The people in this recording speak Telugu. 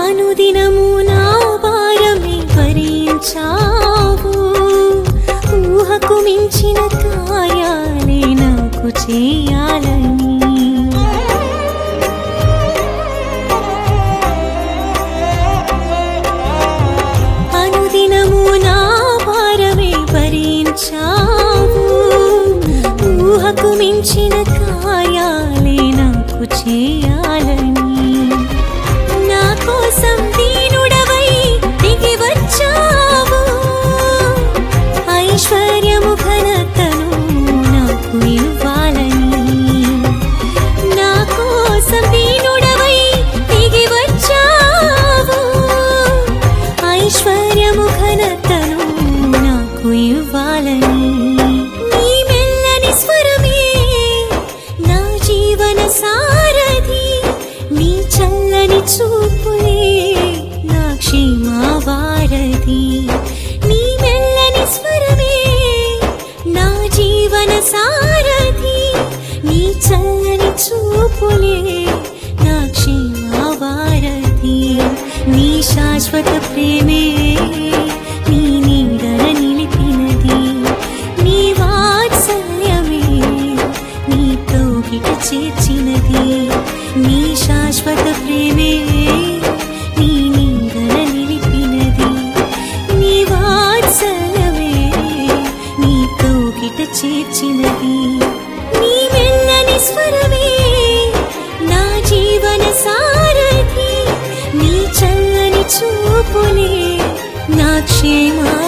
అనుదినము నా భారమే భరించావు ఊహకు మించిన కార్యాలే నాకు చేయాలని అనుదినము నా భారమే భరించావు ఊహకు మించిన కార్యాలే నాకు చేయాలని నా కోసం దీనుడవై దిగి వచ్చావు ఐశ్వర్యము ఘనతను నాకు ఇవ్వాలని నా కోసం దీనుడవై దిగి వచ్చావు ఐశ్వర్యము ఘనతను నాకు ఇవ్వాలని నీ మెల్లని స్వరమే నా జీవన సారథి నీ చల్లని చూపులే నా క్షేమ వారధి నీ మెల్లని స్వరమే నా జీవన సారథి నీ చల్లని చూపులే నా క్షేమ వారధి నీ శాశ్వత ప్రేమే నీ నీడన నిలిపినది నీ వాత్సల్యమే నీ కౌగిట చేర్చినది నీ శాశ్వత ప్రేమే నీ నీడన నిలిపినది నీ వాత్సల్యమే నీ కౌగిట చేర్చినది నీ మెల్లని స్వరమే నా జీవన సారథి నీ చల్లని చూపులే నా క్షేమ